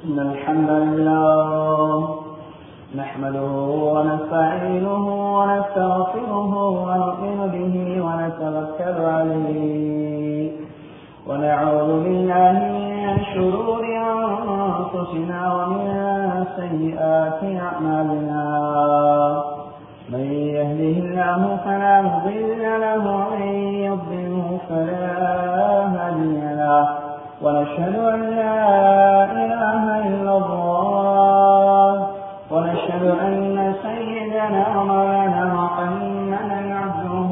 إن الحمد لله نحمده ونستعينه ونستغفره ونؤمن به ونتوكل عليه ونعوذ بالله من شرور أنفسنا ومن سيئات أعمالنا من يهده الله فلا مضل له ومن يضلله فلا هادي له ونشهد أن لا إله إلا الله ونشهد أن سيدنا ومولانا محمدا عبده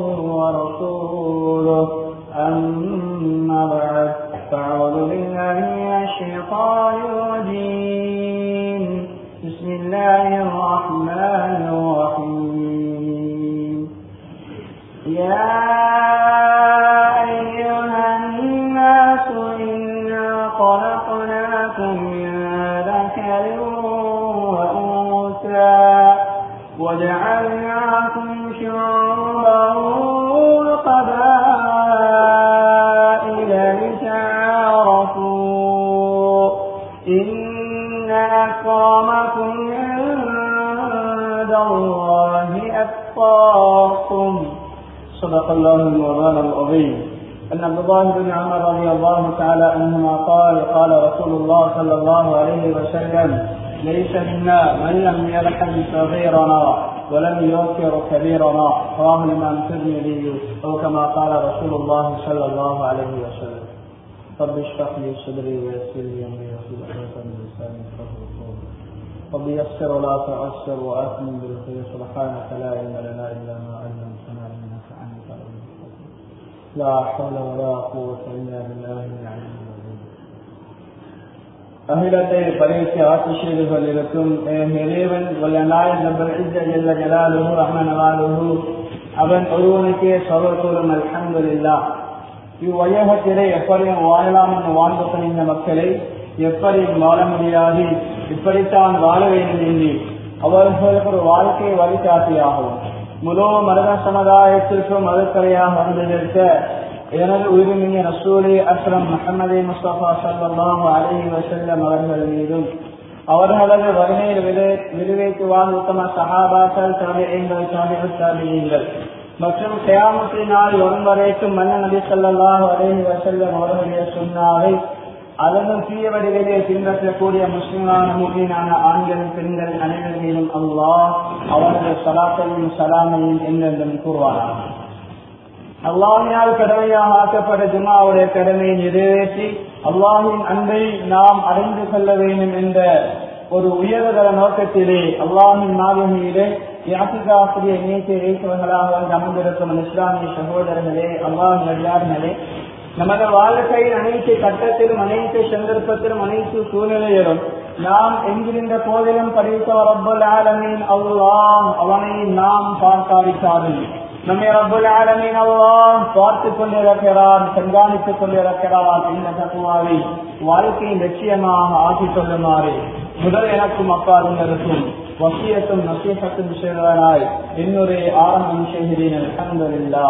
ورسوله أما بعد فأعوذ بالله من الشيطان الرجيم بسم الله الرحمن الرحيم يا أيها الناس إنا خلقناكم من ذكر وأنثى وجعلناكم شعوبا وقبائل لتعارفوا إن أكرمكم عند الله أتقاكم صدق الله المولانا العظيم أن عبد الله بن عمر رضي الله تعالى عنهما قال قال رسول الله صلى الله عليه وسلم ليس منا من لم يرحم صغيرنا ولم يوكر كبيرنا رواه الإمام الترمذي أو كما قال رسول الله صلى الله عليه وسلم رب اشرح لي صدري ويسر لي أمري واحلل عقدة من لساني يفقهوا قولي رب يسر ولا تعسر وأتمم بالخير سبحانك لا علم لنا إلا ما علمتنا إنك أنت العليم الحكيم لا حول ولا قوة إلا بالله العلي العظيم அகிலத்தை பரிவித்து ஆட்சி செய்து கொண்டிருக்கும் இறைவன் நாய் நபர் ஜல்ல ஜலாலுஹு ரஹ்மனவாலுஹு அவன் ஒருவனுக்கே சர்வத்தோறும் அல்ஹம்துலில்லா இவ்வையகத்திலே எப்படியும் வாழலாம் என்று வாழ்ந்து கொண்டிருந்த மக்களை எப்படி வாழ முடியாது இப்படித்தான் வாழ வேண்டும் என்று அவர்களுக்கு ஒரு வாழ்க்கை வழிகாட்டியாகும் முழு மருத சமுதாயத்திற்கும் மதுக்கரையாக வந்திருக்க எனது உயிரினிய ரசூலி அஸ்ரம் முகமது முஸ்தபா சல்லாஹு அலி வசல்லம் அவர்கள் மீதும் அவர்களது வறுமையில் விரிவைக்குவான் உத்தம சகாபாக்கள் தாபியங்கள் தாபிய தாபியங்கள் மற்றும் கயாமத்தினால் வரும் வரைக்கும் மன்ன நபி சொல்லாஹு அலஹி வசல்லம் அவர்களுடைய சுண்ணாவை அதனும் தீய வடிகளிலே பின்பற்றக்கூடிய முஸ்லிமான மூலியனான ஆண்கள் பெண்கள் அனைவர் மீதும் அல்லாஹ் அவரது சலாத்தையும் சலாமையும் என்றென்றும் கூறுவாராம் அல்லாஹினால் கடமையாக ஆக்கப்பட்ட ஜுமாவுடைய கடமையை நிறைவேற்றி அல்லாஹின் அன்பை நாம் அறிந்து கொள்ள வேண்டும் என்ற ஒரு உயர்தர நோக்கத்திலே அல்லாஹின் நாயகியிலே யாத்திகாசிரிய இணையத்தை வைத்தவர்களாக அமர்ந்திருக்கும் இஸ்லாமிய சகோதரர்களே அல்லாஹின் அடியார்களே நமது வாழ்க்கையின் அனைத்து கட்டத்திலும் அனைத்து சந்தர்ப்பத்திலும் அனைத்து சூழ்நிலையிலும் நாம் என்கின்ற போதிலும் படித்தவர் ரப்பல் ஆலமின் அல்லாஹ் அவனை நாம் பார்க்காவிட்டார்கள் நம்மை ரப்பல் ஆலமின் அல்லாஹ் பார்த்து கொண்டிருக்கிறான் கண்காணித்துக் கொண்டிருக்கிறான் இந்த தத்துவாவை வாழ்க்கையின் லட்சியமாக ஆக்கிக் கொள்ளுமாறு முதல் எனக்கும் அப்பாருங்களுக்கும் வசியத்தும் நசீகத்தும் செய்வதனாய் என்னுடைய ஆரம்பம் செய்கிறேன் அலமதுல்லா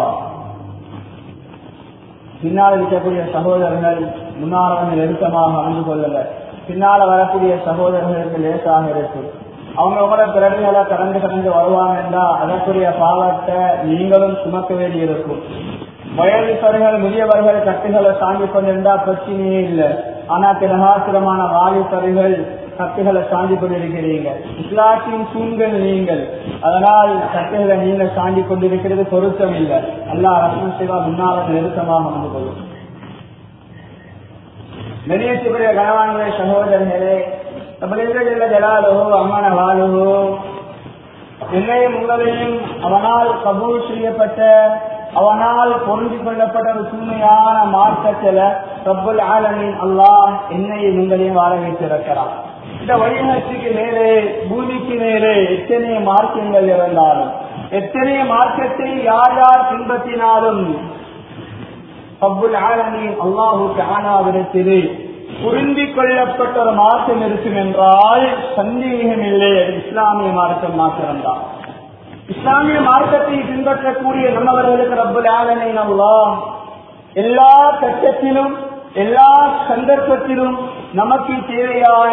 பின்னால் இருக்கக்கூடிய சகோதரர்கள் முன்னாள் நெருக்கமாக அணிந்து கொள்ளல பின்னால வரக்கூடிய சகோதரர்களுக்கு லேசாக இருக்கும் அவங்களோட பிறகுகளை கடந்து கடந்து வருவாங்க என்றா அதற்குரிய பாவத்தை நீங்களும் சுமக்க வேண்டியிருக்கும் வயதுசர்கள் முதியவர்கள் கட்டுகளை தாங்கி கொண்டிருந்தா பிரச்சனையே இல்லை ஆனா திலகாசிரமான வாலிபர்கள் கட்டுகளை சாந்தி கொண்டிருக்கிறீங்க இஸ்லாத்தின் தூண்கள் நீங்கள் அதனால் கட்டுகளை நீங்கள் சாந்தி கொண்டிருக்கிறது பொருத்தம் இல்லை அல்லா ரத்ன சிவா முன்னால நெருக்கமாக வந்து கொள்ளும் வெளியேற்றக்கூடிய கனவான்களே சகோதரர்களே ஜலாலுகோ அம்மன வாழுகோ என்னையும் உங்களையும் அவனால் கபூல் செய்யப்பட்ட அவனால் பொருந்தி கொள்ளப்பட்ட ஒரு தூய்மையான மார்க்கத்தில் ரப்பல் ஆலமின் அல்லாஹ் என்னையும் உங்களையும் வாழ வைத்திருக்கிறார் இந்த வழிநடத்துக்கு மேலே பூமிக்கு மேலே எத்தனை மார்க்கங்கள் இருந்தாலும் எத்தனை மார்க்கத்தை யார் யார் பின்பற்றினாலும் ரப்புல் ஆலமின் அல்லாஹுக்கு ஆனாவிடத்திலே புரிந்து கொள்ளப்பட்ட ஒரு மார்க்கம் இருக்கும் என்றால் சந்தேகம் இல்லை இஸ்லாமிய மார்க்கம் மாத்திரம்தான் இஸ்லாமிய மார்க்கத்தை பின்பற்றக்கூடிய நம்மவர்களுக்கு ரப்பல் ஆலமீன் அல்லாஹ் எல்லா கட்டத்திலும் எல்லா சந்தர்ப்பத்திலும் நமக்கு தேவையான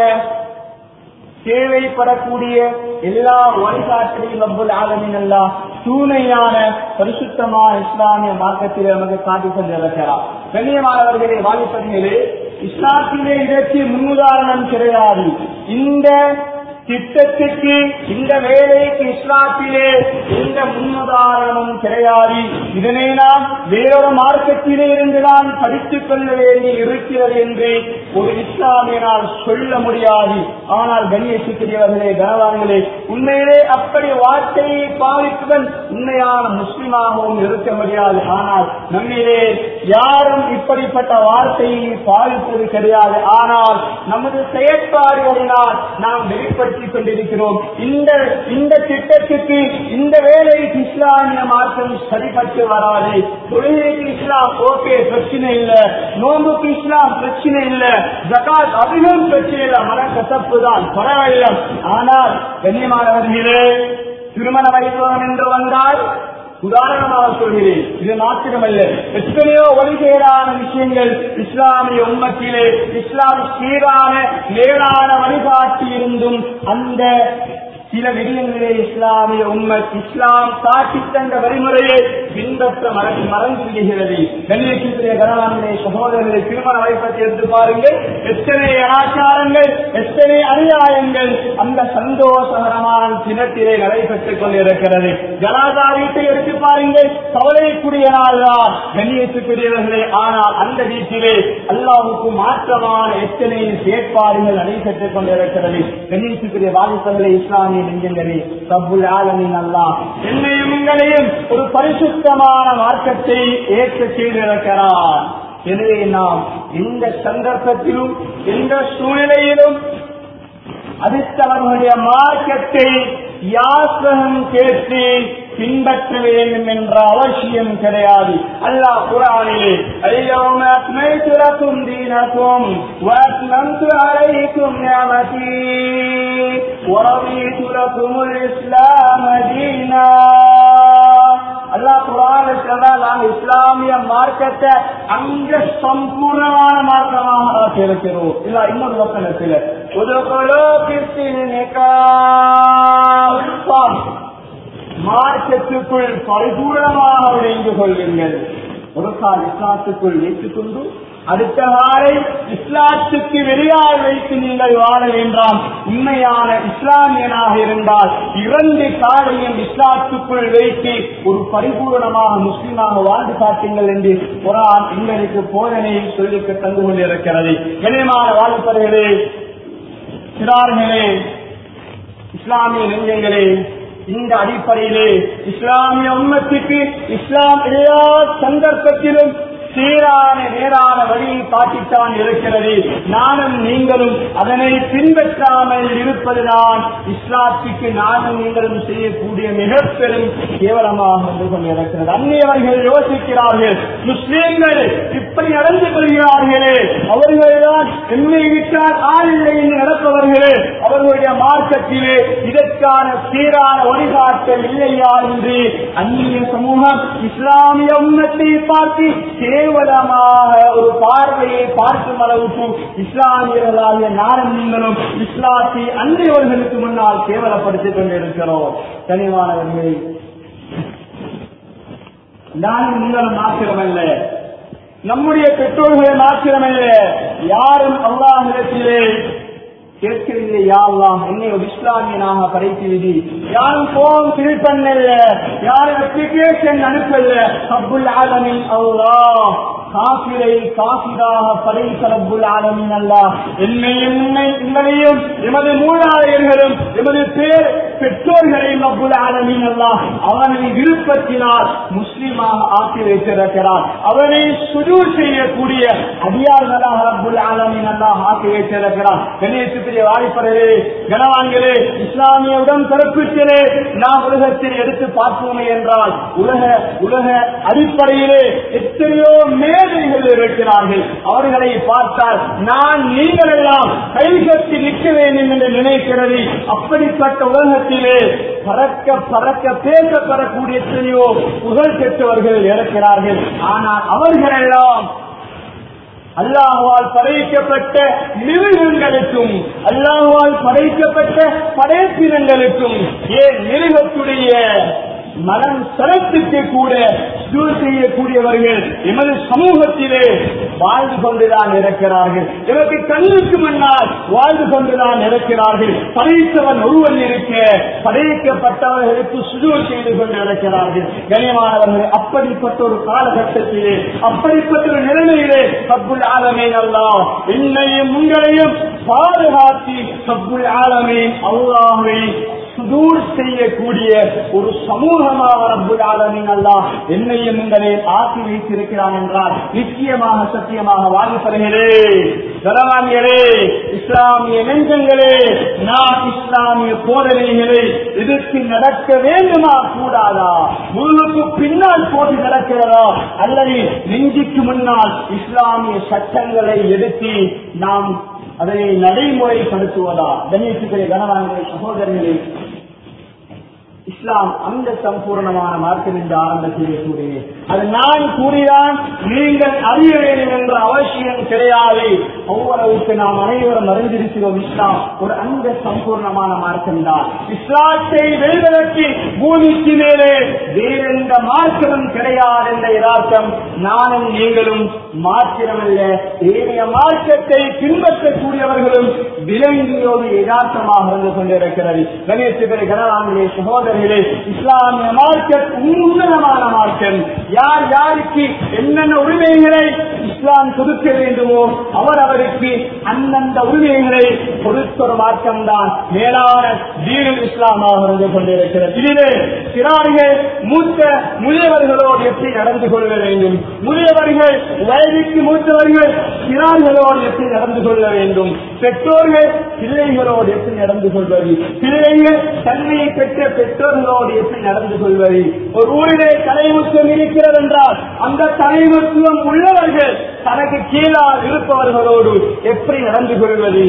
தேவைப்படக்கூடிய எல்லா வழிகாட்டிலையும் ரப்புல் ஆலமின் அல்லா தூய்மையான பரிசுத்தமான இஸ்லாமிய மார்க்கத்தில் நமக்கு காட்டி கொண்டிருக்கிறார் கண்ணியமானவர்களே வாலிபர்களே இஸ்லாத்திலே இதற்கு முன்னுதாரணம் கிடையாது இந்த திட்டத்துக்கு இந்த வேலைக்கு இஸ்லாத்திலே எந்த முன்னுதாரணமும் கிடையாது இதனை நாம் வேறொரு மார்க்கத்திலே இருந்துதான் படித்துக் கொள்ள வேண்டி இருக்கிறது என்று ஒரு இஸ்லாமியனால் சொல்ல முடியாது ஆனால் கண்ணியத்துக்குரியவர்களே கனவான்களே உண்மையிலே அப்படி வார்த்தையை பாவிப்பதன் உண்மையான முஸ்லிமாகவும் இருக்க முடியாது ஆனால் நம்மிலே யாரும் இப்படிப்பட்ட வார்த்தையை பாவிப்பது கிடையாது ஆனால் நமது செயற்பாடுகளினால் நாம் வெளிப்படுத்திக் கொண்டிருக்கிறோம் இந்த இந்த திட்டத்துக்கு இந்த வேலைக்கு இஸ்லாமிய மாற்றம் சரிபட்டு வராது தொழிலுக்கு இஸ்லாம் ஓகே பிரச்சனை இல்ல நோம்புக்கு இஸ்லாம் பிரச்சனை இல்ல ஜகாத் அதிகம் பிரச்சனை இல்ல மனக்கசப்பு தான் பரவாயில்லை ஆனால் கண்ணியமானவர்களே திருமண வைபவம் என்று வந்தால் உதாரணமாக சொல்கிறேன் இது மாத்திரமல்ல எத்தனையோ வழிகேடான விஷயங்கள் இஸ்லாமிய உம்மத்திலே இஸ்லாம் சீரான நேரான வழிகாட்டி இருந்தும் அந்த சில விடயங்களே இஸ்லாமிய உண்மை இஸ்லாம் காட்டி தந்த வழிமுறையை பின்பற்ற மறந்து மறந்து விடுகிறது கண்ணியத்திலே கனவான்களே சகோதரர்களை திருமண வைப்பத்தை எடுத்து பாருங்கள் எத்தனை அனாச்சாரங்கள் எத்தனை அநியாயங்கள் அந்த சந்தோஷகரமான தினத்திலே நடைபெற்றுக் கொண்டிருக்கிறது ஜனாதா வீட்டை எடுத்து பாருங்கள் கவலைக்குரிய நாள்தான் கண்ணியத்துக்குரியவர்களே ஆனால் அந்த வீட்டிலே அல்லாவுக்கு மாற்றமான எத்தனை செயற்பாடுகள் நடைபெற்றுக் கொண்டிருக்கிறது கண்ணியத்துக்குரிய வாதிப்பங்களை இஸ்லாமிய நெஞ்சங்களே ரப்புல் ஆலமின் அல்லாஹ் என்னையும் உங்களையும் ஒரு பரிசுத்தமான மார்க்கத்தை ஏற்க செய்திருக்கிறார் எனவே நாம் எந்த சந்தர்ப்பத்திலும் எந்த சூழ்நிலையிலும் அடுத்தவர்களுடைய மார்க்கத்தை யாசகம் கேட்டு பின்பற்ற வேண்டும் என்ற அவசியம் கிடையாது அல்லாஹ் குரானிலே اليوم أكملت لكم دينكم وأتممت عليكم نعمتي ورضيت لكم الإسلام دينا அல்லாஹ் குரான் நான் இஸ்லாமிய மார்க்கத்தை அங்க சம்பூர்ணமான மார்க்கமாக ஆக்கியிருக்கிறோம் இல்ல இன்னொரு வசனத்தில் உதகலோ மார்க்கத்துக்குள் பரிபூர்ணமாக விளைந்து கொள்ளுங்கள் ஒரு கால் இஸ்லாத்துக்குள் ஏற்றுக்கொண்டு அடுத்த நாளை இஸ்லாத்துக்கு வெளியால் வைத்து நீங்கள் வாழ வேண்டாம் உண்மையான இஸ்லாமியனாக இருந்தால் இரண்டு காலையும் இஸ்லாத்துக்குள் வைத்து ஒரு பரிபூர்ணமாக முஸ்லீமாக வாழ்ந்து காட்டுங்கள் என்று குரான் எங்களுக்கு போதனையை சொல்லிக்க தந்து கொண்டிருக்கிறது கனியமான வாழ்ப்பவர்களே சிறார்களே இஸ்லாமிய நெஞ்சங்களே இந்த அடிப்படையிலே இஸ்லாமிய உண்மத்துக்கு இஸ்லாம் எல்லா சந்தர்ப்பத்திலும் சீரான நேரான வழியை காட்டித்தான் இருக்கிறது நானும் நீங்களும் அதனை பின்பற்றாமல் இருப்பதுதான் இஸ்லாத்துக்கு நானும் நீங்களும் செய்யக்கூடிய மிக பெரும் கேவலமாக வந்து கொண்டிருக்கிறது அந்நியவர்கள் யோசிக்கிறார்கள் முஸ்லீம்கள் இப்படி நடந்து கொள்கிறார்களே அவர்கள்தான் என்னை விட்டால் ஆள் இல்லை என்று நடப்பவர்களே அவர்களுடைய மார்க்கத்திலே இதற்கான சீரான வழிகாட்டல் இல்லையா என்று அந்நிய சமூகம் இஸ்லாமிய உண்மத்தை பார்த்து கேவலமாக ஒரு பார்வையை பார்க்கும் அளவுக்கு இஸ்லாமியர்களாகிய நானும் நீங்களும் இஸ்லாத்தை அன்றையவர்களுக்கு முன்னால் கேவலப்படுத்திக் கொண்டிருக்கிறோம் கனிவானவர்களே நானும் நீங்களும் மாத்திரமல்ல நம்முடைய பெற்றோர்களை மாத்திரமல்ல யாரும் அல்லாஹிடத்திலே கேட்கவில்லை யாரெல்லாம் என்னை ஒரு இஸ்லாமியனாக படைத்து விதி யாரும் போன் ஃபில் பண்ணல யாரும் அப்ளிகேஷன் அனுப்பல அப்துல் ஆலமின் அல்லாஹ் காபிரை காபிராக படைத்த ரப்புல் ஆலமின் அல்லாஹ் என்னையும் உன்னை உங்களையும் எமது மூலாதையர்களும் எமது பேர் பெற்றோர்களையும் ரப்புல் ஆலமின் அல்லாஹ் அவனை விருப்பத்தினால் முஸ்லீமாக ஆக்கி வைத்திருக்கிறார் அவனை சுஜூ செய்யக்கூடிய அடியார்களாக ரப்புல் ஆலமின் அல்லாஹ் ஆக்கி வைத்திருக்கிறார் கணேசத்திலே வாய்ப்பறவே கனவான்களே இஸ்லாமிய உடன் பிறப்பிச்சலே நாம் உலகத்தில் எடுத்து பார்ப்போமே என்றால் உலக உலக அடிப்படையிலே எத்தனையோ மேதைகள் இருக்கிறார்கள் அவர்களை பார்த்தால் நான் நீங்கள் எல்லாம் கைகட்டி நிற்க வேண்டும் என்று நினைக்கிறது அப்படிப்பட்ட உலகத்திலே பறக்க பறக்க பேசப்படக்கூடிய எத்தனையோ புகழ் பெற்றவர்கள் இருக்கிறார்கள் ஆனால் அவர்களெல்லாம் அல்லாஹுவால் படைக்கப்பட்ட மிருகங்களுக்கும் அல்லாஹுவால் படைக்கப்பட்ட படைப்பினங்களுக்கும் ஏன் மிருகத்துடைய மனம் சரத்துக்கு கூட சூழ் செய்யக்கூடியவர்கள் எமது சமூகத்திலே வாழ்ந்து கொண்டுதான் இருக்கிறார்கள் எனக்கு கண்ணுக்கு முன்னால் வாழ்ந்து கொண்டுதான் இருக்கிறார்கள் படைத்தவன் ஒருவன் இருக்க படைக்கப்பட்டவர்களுக்கு சுஜூர் செய்து கொண்டு இருக்கிறார்கள் கனியமானவர்கள் அப்படிப்பட்ட ஒரு காலகட்டத்திலே அப்படிப்பட்ட ஒரு நிலைமையிலே சப்புல் ஆலமே அல்லா என்னையும் உங்களையும் பாதுகாத்தி சப்புல் ஆலமே அல்லாஹை சுதூர் செய்யக்கூடிய ஒரு சமூகமாக ரப்புல் ஆலமீன் அல்லாஹ் என்னையும் உங்களை ஆக்கி வைத்திருக்கிறான் என்றால் நிச்சயமாக சத்தியமாக வாழ்க்கை கரவானியரே இஸ்லாமிய நெஞ்சங்களே நான் இஸ்லாமிய போதனைகளை எதிர்த்து நடக்க வேண்டுமா கூடாதா முழுக்கு பின்னால் போட்டி நடக்கிறதா அல்லது நெஞ்சுக்கு முன்னால் இஸ்லாமிய சட்டங்களை எடுத்து நாம் அதை நடைமுறைப்படுத்துவதா கணேசுகளை கனவான்களை சகோதரர்களே இஸ்லாம் அந்த சம்பூர்ணமான மார்க்கம் என்று ஆரம்பத்திலே கூறினேன் அது நான் கூறிதான் நீங்கள் அறிய வேண்டும் என்ற அவசியம் கிடையாது ஒவ்வொருவருக்கு நாம் அனைவரும் அறிந்திருக்கிறோம் இஸ்லாம் ஒரு அந்த சம்பூர்ணமான மார்க்கம் தான் இஸ்லாத்தை வெல்வதற்கு பூமிக்கு மேலே வேறெந்த மார்க்கமும் கிடையாது என்ற யதார்த்தம் நானும் நீங்களும் மாத்திரமல்ல ஏனைய மார்க்கத்தை பின்பற்றக்கூடியவர்களும் விலங்கியோடு யதார்த்தமாக இருந்து கொண்டிருக்கிறது கணேசுகளை கனவான்களே சகோதரர்களே இஸ்லாமிய மார்க்கம் உன்னதமான மார்க்கம் யார் யாருக்கு என்னென்ன உரிமைகளை இஸ்லாம் கொடுக்க வேண்டுமோ அவர் அவருக்கு அந்தந்த உரிமைகளை கொடுத்த ஒரு மார்க்கம் தான் மேலான தீனில் இஸ்லாமாக இருந்து கொண்டிருக்கிறது இதிலே சிறார்கள் மூத்த முதியவர்களோடு எப்படி நடந்து கொள்ள வேண்டும் முதியவர்கள் வயதுக்கு மூத்தவர்கள் சிறார்களோடு எப்படி நடந்து கொள்ள வேண்டும் பெற்றோர்கள் பிள்ளைகளோடு எப்படி நடந்து கொள்வது பிள்ளைகள் தன்னை பெற்ற பெற்றோர்களோடு எப்படி நடந்து கொள்வது ஒரு ஊரிலே தலைமுத்துவம் இருக்கிறது என்றால் அந்த தலைமுத்துவம் உள்ளவர்கள் தனக்கு கீழால் இருப்பவர்களோடு எப்படி நடந்து கொள்வது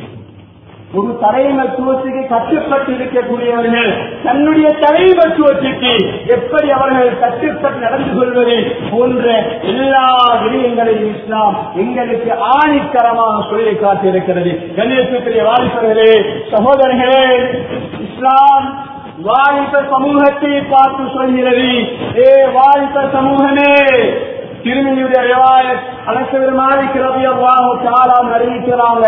ஒரு தலைமத்துவத்துக்கு கட்டுப்பட்டு இருக்கக்கூடியவர்கள் தன்னுடைய தலைமத்துவத்துக்கு எப்படி அவர்கள் கட்டுப்பட்டு நடந்து கொள்வது போன்ற எல்லா விடயங்களையும் இஸ்லாம் எங்களுக்கு ஆணித்தரமாக சொல்லி காட்டியிருக்கிறது கணேசத்திலே வாலிபர்களே சகோதரர்களே இஸ்லாம் வாலிப சமூகத்தை பார்த்து சொல்கிறது ஏ வாலிப சமூகமே திருமணியுடைய ரிவாயத் அலசவர் மாலிக் ரவி அல்லாஹு தாலாம் அறிவிக்கிறாங்க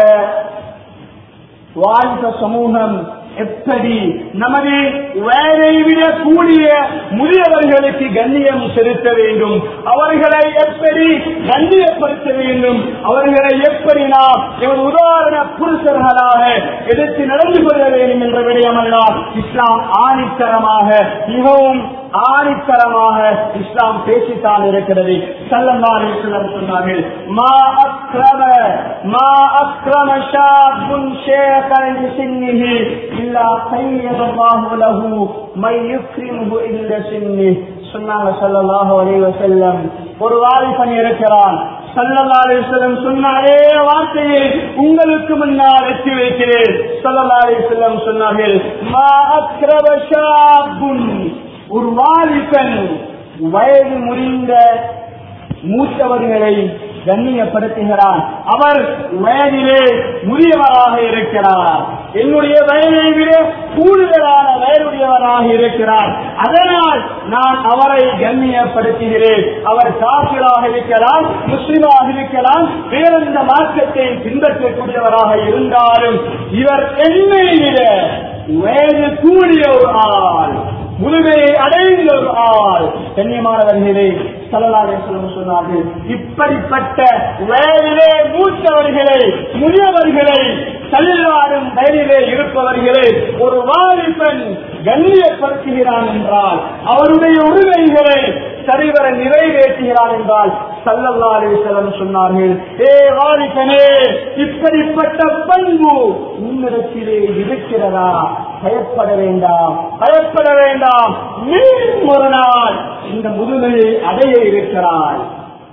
வாலிப சமூகம் எப்படி நமது வேலை விட கூடிய முதியவர்களுக்கு கண்ணியம் செலுத்த வேண்டும் அவர்களை எப்படி கண்ணியப்படுத்த வேண்டும் அவர்களை எப்படி நாம் எமது உதாரண புருஷர்களாக எடுத்து நடந்து கொள்ள வேண்டும் என்ற விடயமெல்லாம் இஸ்லாம் ஆணித்தரமாக மிகவும் ஆணித்தரமாக இஸ்லாம் பேசித்தான் இருக்கிறது சல்லல்லாஹு அலைஹி வஸல்லம் சொன்னார்கள் மா அக்ரம மா அக்ரம ஷாபுன் ஷேகன் லிசின்னிஹி இல்லா கையதல்லாஹு லஹு மை யுக்ரிமுஹு இல்ல சின்னி சொன்னாங்க சல்லல்லாஹு அலைஹி வஸல்லம் ஒரு வாலிபன் இருக்கிறான் சல்லல்லாஹு அலைஹி வஸல்லம் சொன்ன அதே வார்த்தையை உங்களுக்கு முன்னால் எத்தி வைக்கிறேன் சல்லல்லாஹு அலைஹி வஸல்லம் சொன்னார்கள் மா அக்ரம ஷாபுன் ஒரு வாலிபன் வயது முறிந்த மூத்தவர்களை கண்ணியப்படுத்துகிறான் அவர் வயதிலே முதியவராக இருக்கிறார் என்னுடைய வயதை விட கூடுதலான வயதுடையவராக இருக்கிறார் அதனால் நான் அவரை கண்ணியப்படுத்துகிறேன் அவர் காப்பிராக இருக்கலாம் முஸ்லிமாக இருக்கலாம் வேறெந்த மார்க்கத்தை பின்பற்றக்கூடியவராக இருந்தாலும் இவர் என்னை விட வயது கூடிய ஒரு ஆள் முழுமையை அடைந்த ஒரு ஆள் கண்ணியமானவர்களே சலலாலேஸ்வரம் சொன்னார்கள் இப்படிப்பட்ட வயதிலே மூத்தவர்களை முதியவர்களை தள்ளாடும் வயதிலே இருப்பவர்களை ஒரு வாலிபன் கண்ணியப்படுத்துகிறான் என்றால் அவருடைய உரிமைகளை சரிவர நிறைவேற்றுகிறான் என்றால் சல்லல்லா அலிசலம் சொன்னார்கள் ஏ வாலிபனே இப்படிப்பட்ட பண்பு உன்னிடத்திலே இருக்கிறதா பயப்பட வேண்டாம் பயப்பட வேண்டாம் நீ ஒரு நாள் இந்த முதுமையை அடைய இருக்கிறாய்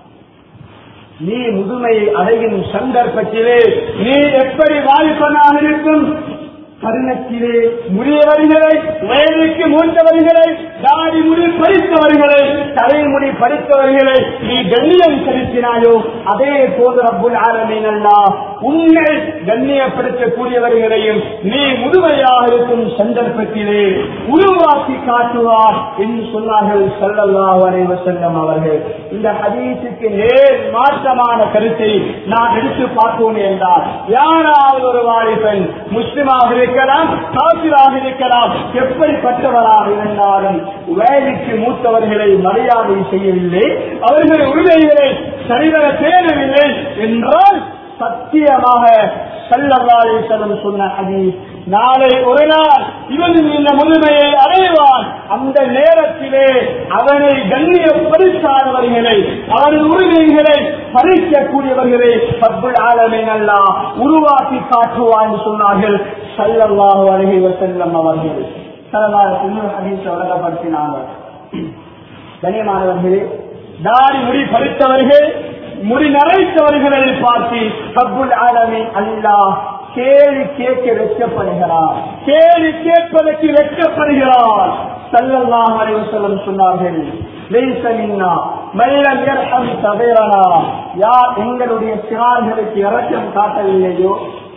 நீ முதுமையை அடையும் சந்தர்ப்பத்திலே நீ எப்படி வாலிபனாக இருக்கும் கருணத்திலே முறியவர்களை வயதுக்கு மூன்றவர்களை தாடி முடி பறித்தவர்களை தலைமுடி பறித்தவர்களை நீ கண்ணியம் செலுத்தினாயோ அதே போது ரப்புல் ஆலமீன் அல்லாஹ் உன்னை கண்ணியப்படுத்தக்கூடியவர்களையும் நீ முதுமையாக இருக்கும் சந்தர்ப்பத்திலே உருவாக்கி காட்டுவார் என்று சொன்னார்கள் ஸல்லல்லாஹு அலைஹி வஸல்லம் அவர்கள் இந்த ஹதீஸுக்கு நேர் மாற்றமான கருத்தை நான் எடுத்து பார்ப்போம் என்றால் யாராவது ஒரு வாலிபன் முஸ்லிமாக இருக்கலாம் காசிராக இருக்கலாம் எப்படிப்பட்டவராக இருந்தாலும் வேலைக்கு மூத்தவர்களை மரியாதை செய்யவில்லை அவர்கள் உரிமைகளை சரிவர தேடவில்லை என்றால் சத்தியமாக செல்லம் சொன்ன ஹதீஸ் நாளை ஒரு நாள் இவன் இந்த முழுமையை அடைவான் அந்த நேரத்திலே அவனை கண்ணியப்படுத்தாதவர்களை அவரது உரிமைகளை பறிக்கக்கூடியவர்களை பப்புள் ஆலமின் அல்லா உருவாக்கி காட்டுவான் என்று சொன்னார்கள் சல்லல்லாஹு அலைஹி வஸல்லம் அவர்கள் சல்லல்லாஹு இன்னொரு ஹதீஸ் வழங்கப்படுத்தினாங்க கண்ணியமானவர்களே தாடி முடி பறித்தவர்கள் முடி நரைத்தவர்களை பார்த்து பப்புல் ஆலமின் அல்லாஹ் கேள்வி கேட்க வெட்கப்படுகிறார் கேள்வி கேட்பதற்கு வெட்கப்படுகிறார் சல்லல்லாஹு அலைஹி வஸல்லம் சொன்னார்கள் லைஸ மின்னா மல்லம் யர்ஹம் சபீரனா யார் எங்களுடைய சிறார்களுக்கு இரக்கம் காட்டவில்லையோ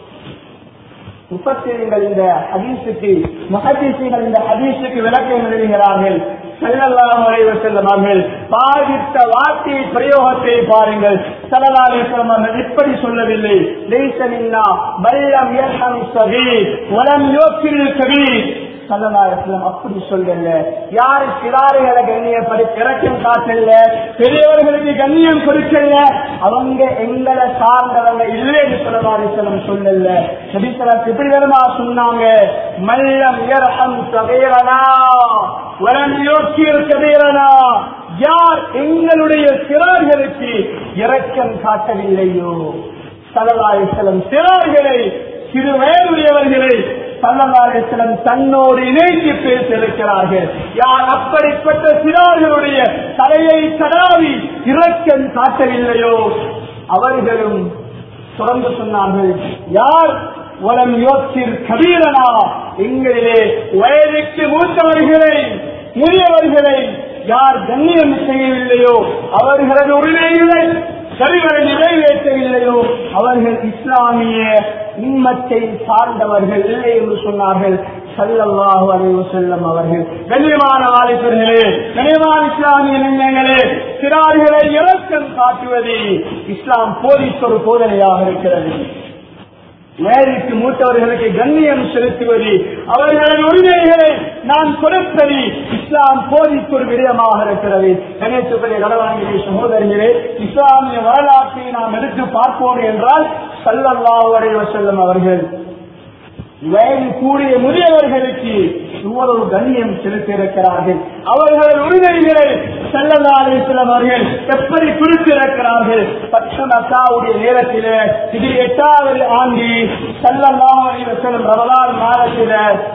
முப்பத்தேழுங்கள் இந்த ஹதீஸுக்கு முகதீசுகள் இந்த ஹதீஸுக்கு விளக்கம் எழுதுகிறார்கள் செல்லல்லாம் வரைவு செல்லமார்கள் பாதித்த வார்த்தை பிரயோகத்தை பாருங்கள் சலலாலே அவர்கள் இப்படி சொல்லவில்லை லேசனின்னா பல்லம் ஏகம் சகி வலம் யோக்கில் கவி சல்லலாயிரம் அப்படி சொல்லல யாரு சிறாறுகளை கண்ணியப்படி இறக்கம் காட்டல பெரியவர்களுக்கு கண்ணியம் கொடுக்கல அவங்க எங்களை சார்ந்தவங்க இல்லைன்னு சொல்லலாரிசலம் சொல்லல நபிசலம் எப்படி வருமா சொன்னாங்க மல்லம் இரகம் சகையரனா வரம் யோக்கியர் கதையரனா யார் எங்களுடைய சிறார்களுக்கு இரக்கம் காட்டவில்லையோ சலலாரிசலம் சிறார்களை சிறு வயதுடையவர்களை சல்லல்லாஹிஸ்லம் தன்னோடு இணைந்து பேசியிருக்கிறார்கள் யார் அப்படிப்பட்ட சிறார்களுடைய தலையை தடாவி இரக்கம் காட்டவில்லையோ அவர்களும் தொடர்ந்து சொன்னார்கள் யார் வலம் யோசிர் கபீரனா எங்களிலே வயதுக்கு மூத்தவர்களை முதியவர்களை யார் கண்ணியம் செய்யவில்லையோ அவர்களது உரிமைகளை சரிவரை நிறைவேற்றவில்லையோ அவர்கள் இஸ்லாமிய உண்மத்தை சார்ந்தவர்கள் இல்லை என்று சொன்னார்கள் சல்லல்லாஹு அலைஹி செல்லம் அவர்கள் கண்ணியமான வாலிபர்களே கண்ணியமான இஸ்லாமிய நெஞ்சங்களே சிறார்களை இறக்கம் காட்டுவது இஸ்லாம் போதித்த ஒரு போதனையாக இருக்கிறது வேலைக்கு மூத்தவர்களுக்கு கண்ணியம் செலுத்துவது அவர்களின் உரிமைகளை நான் கொடுப்பது இஸ்லாம் போதிக்கு ஒரு விடயமாக இருக்கிறது கணேசப்பள்ளி கடவாங்கிலே சகோதரிகளே இஸ்லாமிய வரலாற்றை நாம் எடுத்து பார்ப்போம் என்றால் சல்லல்லாஹு அலைஹி வஸல்லம் அவர்கள் வயது கூடிய முதியவர்களுக்கு இவ்வளவு கண்ணியம் செலுத்தியிருக்கிறார்கள் அவர்கள் உரிமைகளை செல்லதாலேஸ்வரம் அவர்கள் எப்படி குறித்திருக்கிறார்கள் பத்து மக்காவுடைய நேரத்தில் இது எட்டாவது ஆண்டு செல்லலாம் செல்லும் ரமலான் மாதத்தில்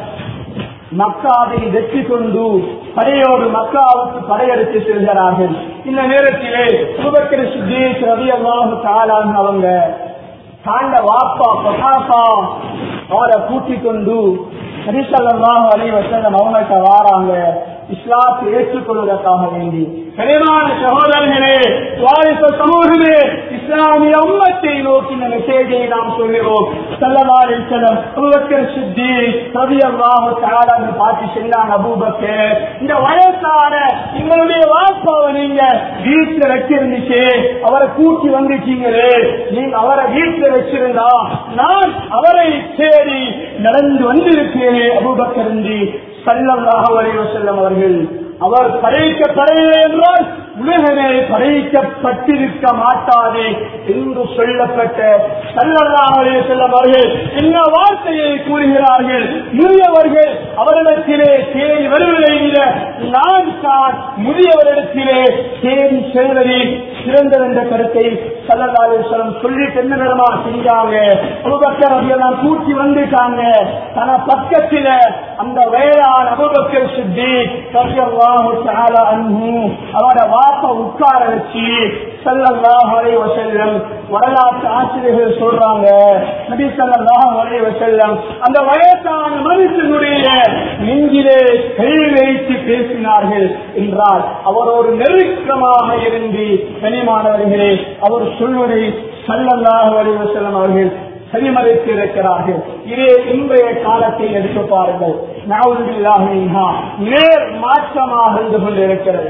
மக்காவை வெற்றி கொண்டு படையோடு மக்காவுக்கு படையெடுத்து செல்கிறார்கள் இந்த நேரத்திலே சுபக்கிர சுத்தீஷ் ரவி அல்லாஹு தாலான் அவங்க தாண்ட வாப்பா பசாப்பா அவரை கூட்டிக் கொண்டு ஹரிசல்லாம் அலை வசனம் அவங்கள்ட்ட வாராங்க இஸ்லாத்தை ஏற்றுக்கொள்வதற்காக வேண்டி கனிவான சகோதரர்களே வாரிச சமூகமே இஸ்லாமிய உம்மத்தை நோக்கி இந்த மெசேஜை நாம் சொல்கிறோம் செல்லவாரி செல்லம் அபுபக்கர் சித்தி ரவி அல்லாஹு தாலான்னு பார்த்து சொன்னாங்க அபூபக்கர் இந்த வயசான எங்களுடைய வாப்பாவை நீங்க வீட்டுல வச்சிருந்துச்சு அவரை கூட்டி வந்துட்டீங்களே நீங்க அவரை வீட்டுல வச்சிருந்தா நான் அவரை தேடி நடந்து வந்திருக்கிறேன் அபூபக்கர் சல்லல்லாஹு அலைஹி வஸல்லம் அவர்கள் அவர் படைக்கப்படவில்லை என்றால் உலகமே படைக்கப்பட்டிருக்க மாட்டாதே என்று சொல்லப்பட்ட சல்லல்லாஹு அலைஹி வஸல்லம் அவர்கள் என்ன வார்த்தையை கூறுகிறார்கள் முதியவர்கள் அவரிடத்திலே தேடி வருவதை விட நான் தான் முதியவரிடத்திலே தேடி செல்வதே சிறந்தது என்ற கருத்தை சல்லல்லாஹு அலைஹி வஸல்லம் சொல்லி என்ன நிறமா செஞ்சாங்க அபூபக்கர் ரலியல்லாஹு கூட்டி வந்துட்டாங்க தன பக்கத்தில அந்த வேளாண் அபுபக்கர் சித்தி ரலியல்லாஹு தஆலா அன்ஹு அவரோட வாப்ப உட்கார வச்சு ஸல்லல்லாஹு அலைஹி வஸல்லம் வரலாற்று ஆசிரியர்கள் சொல்றாங்க நபி ஸல்லல்லாஹு அலைஹி வஸல்லம் அந்த வயசான மனுஷனுடைய நெஞ்சிலே கை வைத்து பேசினார்கள் என்றால் அவரோடு நெருக்கமாக இருந்து கனிமானவர்களே அவர் சொல்வதை ஸல்லல்லாஹு அலைஹி வஸல்லம் அவர்கள் செவிமறைத்து இருக்கிறார்கள் இதே இன்றைய காலத்தை எடுத்து பாருங்கள் நாவுல்லாஹா நேர் மாற்றமாக இருந்து கொண்டிருக்கிறது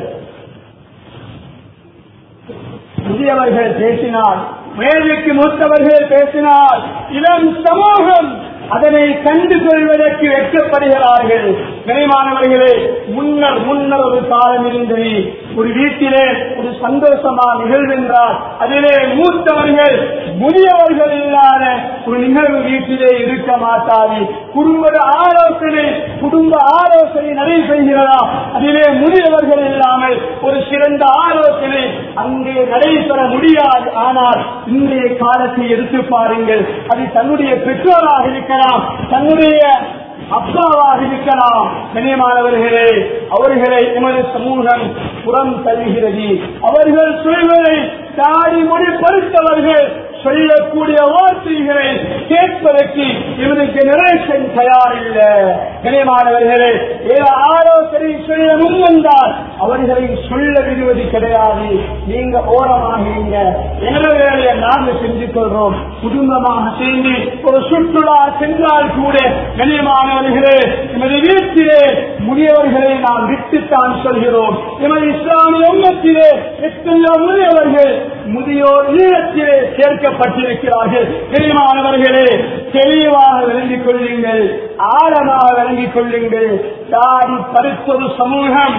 முதியவர்கள் பேசினால் மேலுக்கு மூத்தவர்கள் பேசினால் இளம் சமூகம் அதனை கண்டு கொள்வதற்கு வெட்கப்படுகிறார்கள் கனிமானவர்களே முன்னர் முன்னர் ஒரு காலம் இருந்தது ஒரு வீட்டிலே ஒரு சந்தோஷமா நிகழ்வென்றால் அதிலே மூத்தவர்கள் முதியவர்கள் இல்லாத ஒரு நிகழ்வு வீட்டிலே இருக்க மாட்டாது குடும்ப ஆலோசனை குடும்ப ஆலோசனை நடைபெறுகிறதா அதிலே முதியவர்கள் இல்லாமல் ஒரு சிறந்த ஆலோசனை அங்கே நடைபெற முடியாது ஆனால் இன்றைய காலத்தை எடுத்து பாருங்கள் அது தன்னுடைய பெற்றோராக இருக்கலாம் தன்னுடைய அப்பாவாக இருக்கலாம் கண்ணியமானவர்களே அவர்களை எமது சமூகம் புறம் தருகிறது அவர்கள் சொல்வதை தாடி மொழி பறித்தவர்கள் சொல்லக்கூடிய வார்த்தைகளை கேட்பதற்கு எமது ஜெனரேஷன் தயாரில்லை கனியமானவர்களே ஏதோ ஆலோசனை சொல்ல முன்வந்தால் அவர்களை சொல்ல விடுவது கிடையாது நீங்க ஓரமாகிறீங்க எங்கள வேலையை நாங்கள் செஞ்சு கொள்றோம் குடும்பமாக சேர்ந்து ஒரு சுற்றுலா சென்றால் கூட கனியமானவர்களே எமது வீட்டிலே முதியவர்களை நாம் விட்டுத்தான் சொல்கிறோம் எமது இஸ்லாமிய உம்மத்திலே எத்தனையோ முதியவர்கள் முதியோர் ஈழத்திலே சேர்க்கப்பட்டிருக்கிறார்கள் தெரியுமானவர்களே தெளிவாக விளங்கிக் கொள்ளுங்கள் ஆழமாக விளங்கிக் கொள்ளுங்கள் தாடி பறித்தொரு சமூகம்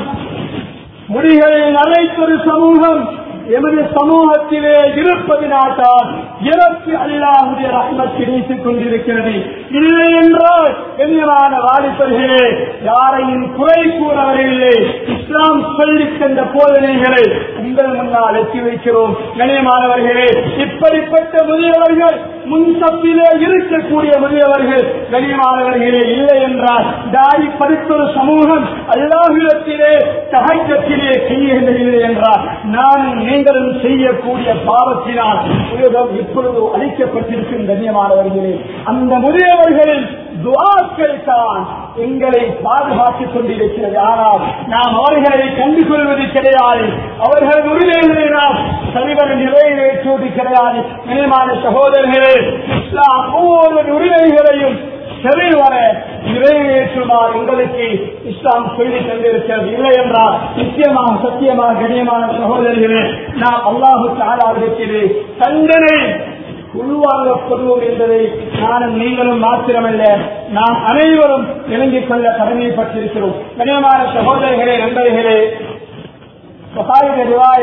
முடிகளை நரைத்தொரு சமூகம் எமது சமூகத்திலே இருப்பதினால்தான் இறப்பு அல்லாஹுடைய ரஹ்மத் கிடைத்துக் கொண்டிருக்கிறது இல்லை என்றால் கண்ணியமான வாலிபர்களே யாரையும் குறை கூறவரில்லை இஸ்லாம் சொல்லித் தந்த போதனைகளை உங்கள் முன்னால் எட்டி வைக்கிறோம் கண்ணியமானவர்களே இப்படிப்பட்ட முதியவர்கள் முன்சப்பிலே இருக்கக்கூடிய முதியவர்கள் கண்ணியமானவர்களே இல்லை என்றால் தாய் படித்தொரு சமூகம் அல்லாஹிடத்திலே தகச்சத்திலே கையெழுந்தவில்லை என்றால் நானும் நீங்களும் செய்யக்கூடிய பாவத்தினால் உலகம் இப்பொழுது அளிக்கப்பட்டிருக்கும் கண்ணியமானவர்களே அந்த முதியவர்களின் துவாக்கள் தான் எங்களை பாதுகாத்துக் கொண்டிருக்கிறது ஆனால் நாம் அவர்களை கண்டு கொள்வது கிடையாது அவர்கள் உரிமைகளை நாம் சரிவர நிறைவேற்றுவது கிடையாது நினைமான சகோதரர்களே இஸ்லாம் ஒவ்வொரு உரிமைகளையும் சரிவர நிறைவேற்றுமாறு உங்களுக்கு இஸ்லாம் சொல்லி தந்திருக்கிறது இல்லை என்றால் நிச்சயமாக சத்தியமாக கண்ணியமான சகோதரர்களே நாம் அல்லாஹு தாராவிடத்திலே தண்டனை உள்வாங்கப்படுவோம் என்பதை நானும் நீங்களும் மாத்திரமல்ல நாம் அனைவரும் விளங்கிக் கொள்ள கடமைப்பட்டிருக்கிறோம் கனியமான சகோதரர்களே நண்பர்களே வசாயுத ரிவாய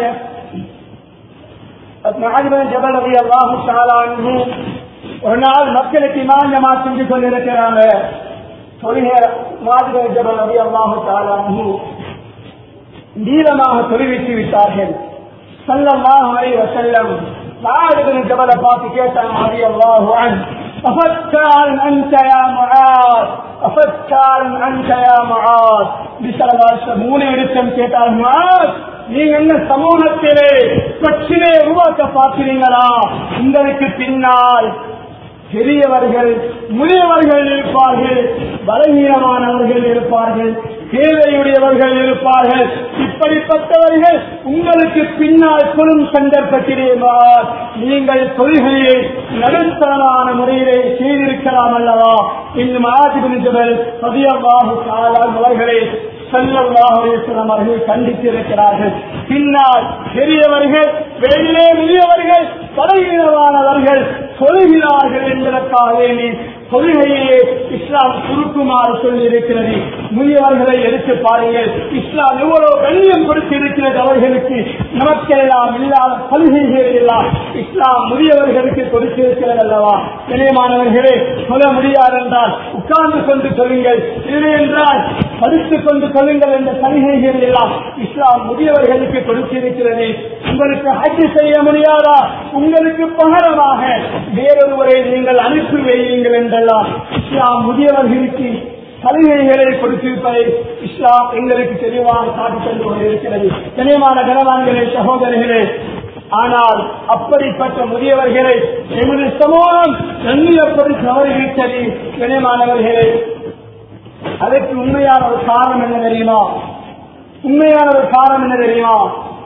ஜபல் ரவி அல்லாஹு தாலானு ஒரு நாள் மக்களுக்கு இமாஞ்சமா செஞ்சு கொண்டிருக்கிறாங்க தொழுகை மாதிரி ஜபல் ரவி அல்லாஹு தாலானு நீளமாக தொழுவித்து விட்டார்கள் சல்லல்லாஹு அலைஹி வஸல்லம் معاذ بن جبل பார்த்து கேட்டாங்க رضي الله عنه أفكار أنت يا معاذ أفكار أنت يا معاذ بسرவாச மூணு விருத்தம் கேட்டார் معاذ நீங்க என்ன சமூகத்திலே பிரச்சனை உருவாக்க பார்க்கிறீங்களா உங்களுக்கு பின்னால் பெரியவர்கள் முதியவர்கள் இருப்பார்கள் பலவீனமானவர்கள் இருப்பார்கள் தேவையுடையவர்கள் இருப்பார்கள் இப்படிப்பட்டவர்கள் உங்களுக்கு பின்னால் கொடும் சந்தர்ப்பத்திலேமா நீங்கள் கொள்கையை நடுத்தரமான முறையிலே செய்திருக்கலாம் அல்லவா இன்னும் ஆதிபதிகள் பதியவாக காலம் அவர்களை செல்லவாக அவர்கள் கண்டித்திருக்கிறார்கள் பின்னால் பெரியவர்கள் வெளியிலே வெளியவர்கள் பலவீனமானவர்கள் சொல்கிறார்கள் என்பதற்காக வேண்டி கொள்கையே இஸ்லாம் சுருக்குமாறு சொல்லி இருக்கிறது முதியவர்களை எடுத்து பாருங்கள் இஸ்லாம் எவ்வளவு கண்ணியம் கொடுத்து இருக்கிறது அவர்களுக்கு நமக்கெல்லாம் இல்லாத கொள்கைகள் எல்லாம் இஸ்லாம் முதியவர்களுக்கு கொடுத்திருக்கிறது அல்லவா நிலையமானவர்களே சொல்ல முடியாது என்றால் உட்கார்ந்து கொண்டு சொல்லுங்கள் இல்லை என்றால் படித்துக் கொண்டு சொல்லுங்கள் என்ற சலுகைகள் எல்லாம் இஸ்லாம் முதியவர்களுக்கு கொடுத்திருக்கிறது உங்களுக்கு ஹஜ் செய்ய முடியாதா உங்களுக்கு பகரமாக வேறொருவரை நீங்கள் அனுப்பி வையுங்கள் என்றெல்லாம் இஸ்லாம் முதியவர்களுக்கு சலுகைகளை கொடுத்திருப்பதை இஸ்லாம் எங்களுக்கு தெளிவாக காட்டிக் கொண்டு கொண்டிருக்கிறது தெளிவான கனவான்களே சகோதரர்களே ஆனால் அப்படிப்பட்ட முதியவர்களை எமது சமூகம் எண்ணியப்படி தவறிவிட்டது கனிமானவர்களே அதற்கு உண்மையான ஒரு காரணம் என்ன தெரியுமா உண்மையான ஒரு காரணம் என்ன தெரியுமா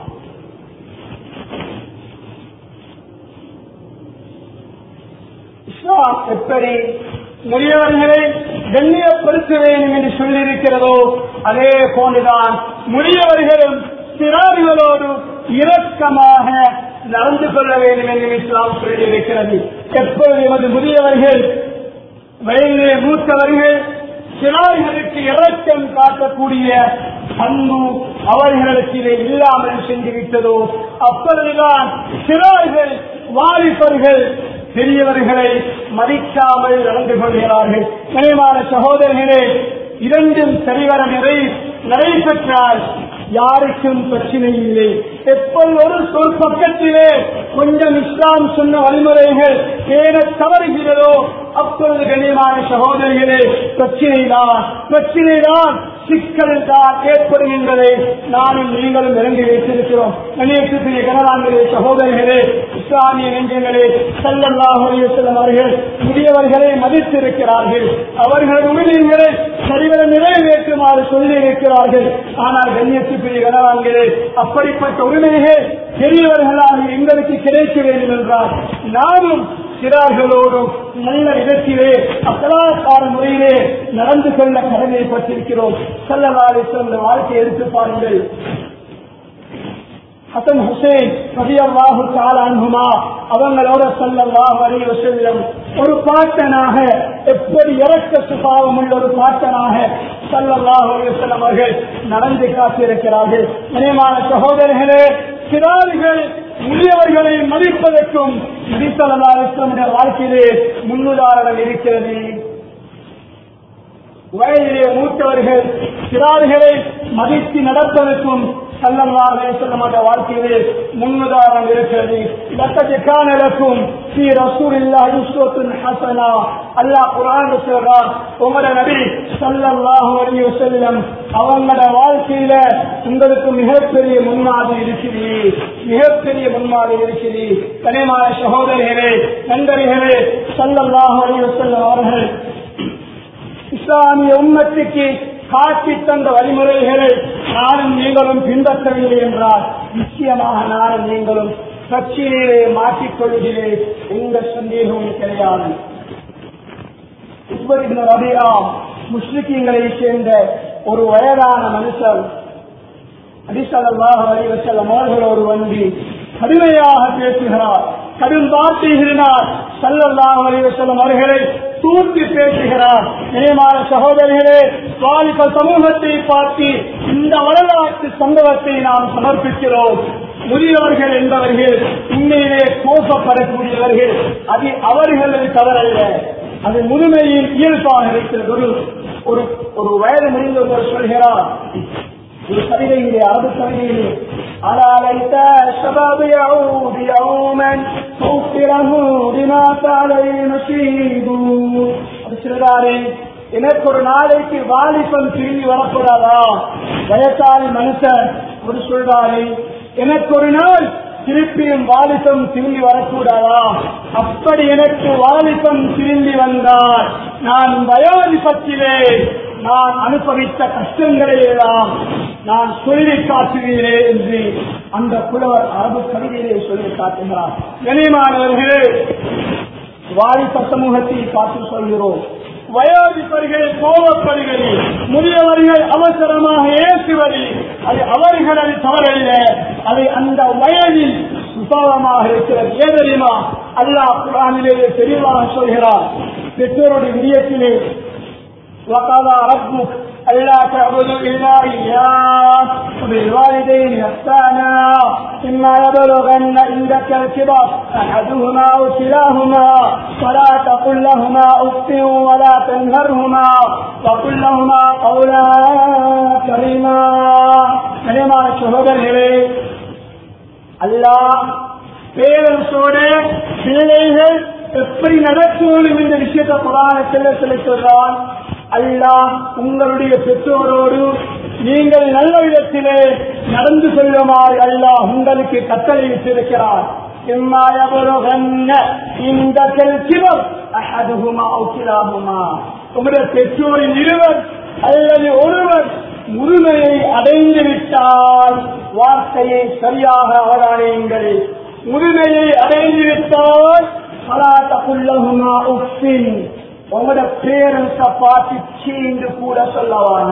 இஸ்லாம் எப்படி முதியவர்களை கண்ணியப்படுத்த வேண்டும் என்று சொல்லியிருக்கிறதோ அதே போன்றுதான் முதியவர்களும் சிறார்களோடு இரக்கமாக நடந்து கொள்ள வேண்டும் என்று இஸ்லாம் சொல்லியிருக்கிறது எப்பொழுது எமது முதியவர்கள் வயதிலே மூத்தவர்கள் சிறார்களுக்கு இரக்கம் காட்டக்கூடிய அன்பு அவர்களுக்கு இல்லாமல் சென்றுவிட்டதோ அப்பொழுதுதான் சிறார்கள் வாலிபர்கள் பெரியவர்களை மதிக்காமல் நடந்து கொள்கிறார்கள் கனிமான சகோதரர்களே இரண்டும் சரிவர நிறை நடைபெற்றால் யாருக்கும் பிரச்சனை இல்லை எப்போது ஒரு சொல் பக்கத்திலே கொஞ்சம் இஸ்லாம் சொன்ன வழிமுறைகள் ஏன தவறுகிறதோ அப்பொழுது கண்ணியமான சகோதரிகளே பிரச்சனை தான் பிரச்சனை தான் சிக்கல் தான் ஏற்படும் என்பதை நானும் நீங்களும் இறங்கி வைத்திருக்கிறோம் கண்ணியத்துக்குரிய கனவான்களே சகோதரிகளே இஸ்லாமிய நெஞ்சங்களே செல்லல்லாஹ் செல்லும் அவர்கள் முதியவர்களை மதித்திருக்கிறார்கள் அவர்கள் உரிமைகளை சரிவர நிறைவேற்றுமாறு சொல்லியிருக்கிறார்கள் ஆனால் கண்ணியத்துக்குரிய கனவான்களே அப்படிப்பட்ட உரிமைகள் பெரியவர்களாக எங்களுக்கு கிடைக்க வேண்டும் என்றால் நானும் சிறார்களோடும் நல்ல விதத்திலே அக்கலாச்சார முறையிலே நடந்து கொள்ள கடமைப்பட்டிருக்கிறோம் செல்லவாறு சொந்த வாழ்க்கை எடுத்து பாருங்கள் ஹசன் ஹுசேன் ரபியல்லாஹு அன்புமா அவங்களோட சொல்லல்லாஹு அலைஹி வஸல்லம் ஒரு பாட்டனாக எப்படி இறக்க சுபாவம் உள்ள ஒரு பாட்டனாக சல்லல்லாஹு அலைஹி வஸல்லம் அவர்கள் நடந்து காட்டியிருக்கிறார்கள் இனிமான சகோதரர்களே சிறார்கள் முதியவர்களை மதிப்பதற்கும் நபிசல்லாஸ்லமுடைய வாழ்க்கையிலே முன்னுதாரணம் இருக்கிறது வயதிலே மூத்தவர்கள் சிறார்களை மதித்து நடப்பதற்கும் சல்லல்லாஹே செல்லமாட்ட வாழ்க்கையிலே முன்னுதாரணம் இருக்கிறது லக்கத்துக்கானலக்கும் ஸ்ரீ ரசூலில்லா யுஸ்வத்துன் ஹசனா அல்லாஹ் குர்ஆன் சொல்றான் உங்களோட நபி ஸல்லல்லாஹு அலைஹி வஸல்லம் அவங்களோட வாழ்க்கையில உங்களுக்கு மிகப்பெரிய முன்மாதிரி இருக்குது மிகப்பெரிய முன்மாதிரி இருக்குது கனிமான சகோதரிகளே நண்பர்களே ஸல்லல்லாஹு அலைஹி வஸல்லம் அவர்கள் இஸ்லாமிய உம்மத்துக்கு காட்டி தந்த வழிமுறைகளை நானும் நீங்களும் பின்பற்றவில்லை என்றால் நிச்சயமாக நானும் நீங்களும் பிரச்சனையிலே மாற்றிக்கொள்கிறேன் எந்த சந்தேகமும் கிடையாது உஸ்பரின் ரபியா முஸ்லிக்கீங்களை சேர்ந்த ஒரு வயதான மனுஷன் அடிசல்லாக வலிவசல்லம் அவர்களோடு வந்து கடுமையாக பேசுகிறார் கடும் வார்த்தைகளினால் சல்லல்லாஹு அலைஹி வஸல்லம் அவர்களை தூக்கி பேசுகிறார் நியமான சகோதரிகளே வாலிப சமூகத்தை பார்த்து இந்த வரலாற்று சம்பவத்தை நாம் சமர்ப்பிக்கிறோம் முதியவர்கள் என்பவர்கள் உண்மையிலே கோபப்படக்கூடியவர்கள் அது அவர்களது தவறல்ல அது முழுமையில் இயல்பாக இருக்கிறது ஒரு ஒரு ஒரு வயது முடிந்தவர் சொல்கிறார் ஒரு கவிதையிலே அரபு கவிதையிலே ألا ليت الشباب يعود يوما مغفره بما عليه نشيد சொல்றாரு எனக்கு ஒரு நாளைக்கு வாலிபம் திரும்பி வரக்கூடாதா வயசாளி மனுஷன் ஒரு சொல்றாரு எனக்கு ஒரு நாள் திருப்பியும் வாலிபம் திரும்பி வரக்கூடாதா அப்படி எனக்கு வாலிபம் திரும்பி வந்தால் நான் வயோதிபத்திலே நான் அனுபவித்த கஷ்டங்களை எல்லாம் நான் சொல்லி காட்டுகிறேன் என்று அந்த புலவர் அரபு கவிதையிலே சொல்லி காட்டுகிறார் கனிமானவர்களே வாலிப சமூகத்தை பார்த்து சொல்கிறோம் வயோதிபர்கள் கோபப்படுவது முதியவர்கள் அவசரமாக ஏசுவது அது அவர்களது தவறல்ல அது அந்த வயதில் சுபாவமாக இருக்கிறது ஏன் தெரியுமா அல்லாஹ் குரானிலேயே தெளிவாக சொல்கிறார் பெற்றோருடைய விடயத்திலே وقضى ربك ألا تعبدوا إلا إياه وبالوالدين إحسانا إما يبلغن عندك الكبر أحدهما أو كلاهما فلا تقل لهما أف ولا تنهرهما وقل لهما قولا كريما كريما சகோதரர்களே அல்லாஹ் பேரரசோட பிள்ளைகள் எப்படி நடக்க வேண்டும் என்ற விஷயத்தை புராணத்தில் சொல்லி சொல்றான் அல்லாஹ் உங்களுடைய பெற்றோரோடு நீங்கள் நல்ல விதத்திலே நடந்து கொள்ளுமாறு அல்லாஹ் உங்களுக்கு கட்டளையிட்டிருக்கிறார் إما يبلغن عندك الكبر أحدهما أو كلاهما உங்களுடைய பெற்றோரின் இருவர் அல்லது ஒருவர் முதுமையை அடைந்து விட்டால் வார்த்தையை சரியாக அவதானியுங்கள் முதுமையை அடைந்து விட்டால் பலாத்தகுல்லகுமா உப்பின் உங்களோட பேரன்ஸ பார்த்து சீண்டு கூட சொல்லவான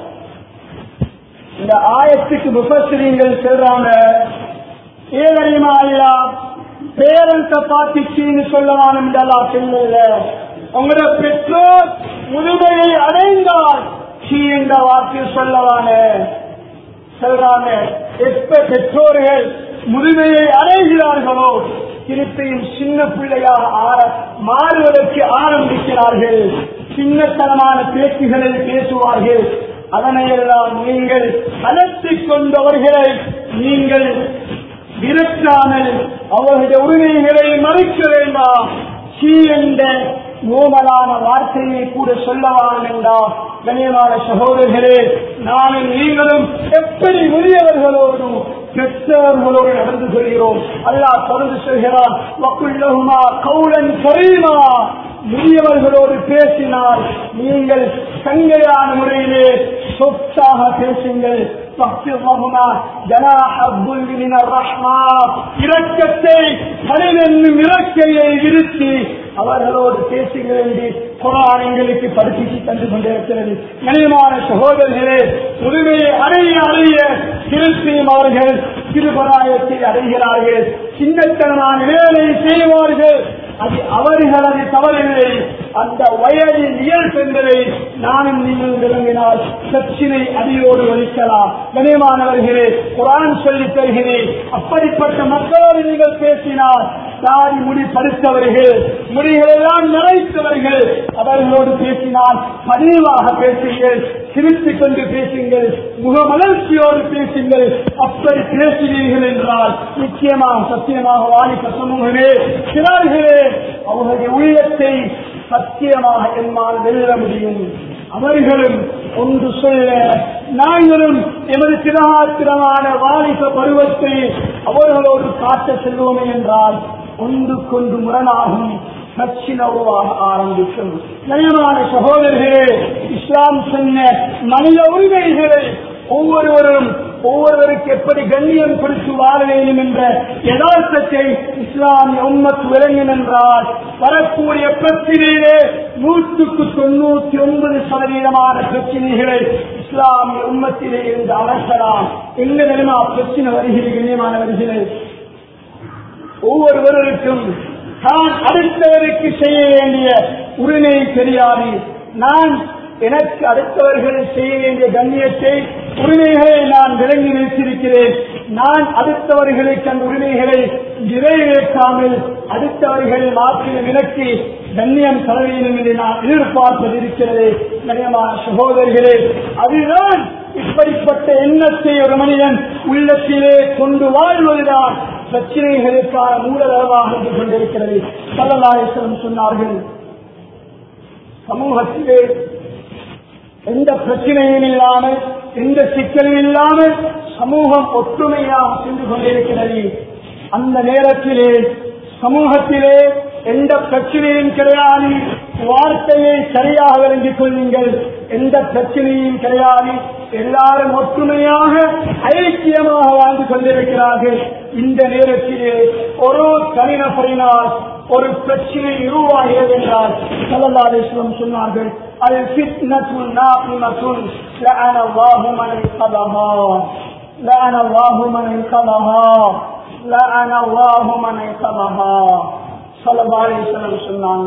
இந்த ஆயத்துக்கு முப்பத்திரிங்கள் சொல்றாங்க ஏதறியுமா ஐயா பேரன்ஸ பார்த்து சீண்டு சொல்லவான என்றெல்லாம் சொல்லல உங்களோட பெற்றோர் முதுமையை அடைந்தால் சீ என்ற வார்த்தை சொல்லவான சொல்றாங்க எப்ப பெற்றோர்கள் முதுமையை அடைகிறார்களோ திருப்பியும் சின்ன பிள்ளையாக ஆர மாறுவதற்கு ஆரம்பிக்கிறார்கள் சின்னத்தனமான பேச்சுகளை பேசுவார்கள் அதனையெல்லாம் நீங்கள் அலர்த்திக் கொண்டவர்களை நீங்கள் விரட்டாமல் அவர்களுடைய உரிமைகளை மறுக்க வேண்டாம் சீ என்ற நோமலான வார்த்தையை கூட சொல்லவான் என்றார் கண்ணியமான சகோதரர்களே நானும் நீங்களும் எப்படி முதியவர்களோடும் பெற்றோர்களோடு நடந்து கொள்கிறோம் அல்லாஹ் தொடர்ந்து சொல்கிறான் வக்குள்ளகுமா கவுலன் கரீமா முதியவர்களோடு பேசினால் நீங்கள் சங்கையான முறையிலே சொத்தாக பேசுங்கள் இரக்கத்தை கடிதென்னும் இறக்கையை விருத்தி அவர்களோடு பேசுங்கள் என்று குரான் எங்களுக்கு படிப்பிச்சு தந்து கொண்டிருக்கிறது கனியமான சகோதரர்களே உரிமையை அடைய அடைய திருப்பியும் அவர்கள் திருபராயத்தை அடைகிறார்கள் சின்னத்தனமான வேலை செய்வார்கள் அது அவர்களது தவறில்லை அந்த வயதில் இயல்பு என்பதை நானும் நீங்கள் விளங்கினால் பிரச்சினை அடியோடு ஒழிக்கலாம் கனியமானவர்களே குரான் சொல்லித் தருகிறேன் அப்படிப்பட்ட மக்களோடு நீங்கள் பேசினால் தாடி முடி படுத்தவர்கள் முடிகளெல்லாம் நிறைத்தவர்கள் அவர்களோடு பேசினால் பதிவாக பேசுங்கள் சிரித்துக் கொண்டு பேசுங்கள் முகமலர்ச்சியோடு பேசுங்கள் அப்படி பேசினீர்கள் என்றால் நிச்சயமாக சத்தியமாக வாலிப சமூகமே சிறார்களே அவர்களுடைய உள்ளத்தை சத்தியமாக என்னால் வெல்ல முடியும் அவர்களும் ஒன்று சொல்ல நாங்களும் எமது திரகாத்திரமான வாலிப பருவத்தை அவர்களோடு காட்ட செல்வோமே என்றால் ஒன்று கொண்டு முரணாகும் பிரச்சின உருவாக ஆரம்பிக்கும் நயமான சகோதரர்களே இஸ்லாம் சொன்ன மனித உரிமைகளை ஒவ்வொருவரும் ஒவ்வொருவருக்கு எப்படி கண்ணியம் கொடுத்து வாழ வேண்டும் என்ற யதார்த்தத்தை இஸ்லாமிய உண்மத்து விளங்கும் என்றால் வரக்கூடிய பிரச்சனையிலே நூற்றுக்கு தொண்ணூத்தி ஒன்பது சதவீதமான பிரச்சனைகளை இஸ்லாமிய உண்மத்திலே இருந்து அகற்றலாம் எங்க நிலைமா பிரச்சனை வருகிறது கண்ணியமானவர்களே ஒவ்வொருவருக்கும் தான் அடுத்தவருக்கு செய்ய வேண்டிய உரிமை தெரியாது நான் எனக்கு அடுத்தவர்கள் செய்ய வேண்டிய கண்ணியத்தை உரிமைகளை நான் விளங்கி வைத்திருக்கிறேன் நான் அடுத்தவர்களுக்கு அந்த உரிமைகளை நிறைவேற்றாமல் அடுத்தவர்களை மாற்றின விலக்கி கண்ணியம் தர வேண்டும் என்று நான் எதிர்பார்ப்பது இருக்கிறது கண்ணியமான சகோதரிகளே அதுதான் இப்படிப்பட்ட எண்ணத்தை ஒரு மனிதன் உள்ளத்திலே கொண்டு வாழ்வதுதான் பிரச்சனைகளுக்கான மூலதனமாக இருந்து கொண்டிருக்கிறது சல்லல்லாஹேஸ்வரம் சொன்னார்கள் சமூகத்திலே எந்த பிரச்சனையும் இல்லாமல் எந்த சிக்கலும் இல்லாமல் சமூகம் ஒற்றுமையாக சென்று கொண்டிருக்கிறது அந்த நேரத்திலே சமூகத்திலே எந்த பிரச்சனையும் கிடையாது வார்த்தையை சரியாக விளங்கிக் கொள்ளுங்கள் எந்த பிரச்சனையும் கிடையாது எல்லாரும் ஒற்றுமையாக ஐக்கியமாக வாழ்ந்து கொண்டிருக்கிறார்கள் இந்த நேரத்திலே ஒரு தனிநபரினால் ஒரு பிரச்சனை உருவாகிறது என்றால் சல்லல்லாஹேஸ்வரம் சொன்னார்கள் அது ஃபித்னத்துன் நாபிமத்துன் லஅன அல்லாஹு மன் இன்கதஹா லஅன அல்லாஹு மன் இன்கதஹா லஅன அல்லாஹு மன் இன்கதஹா சல்லல்லாஹேஸ்வரம் சொன்னாங்க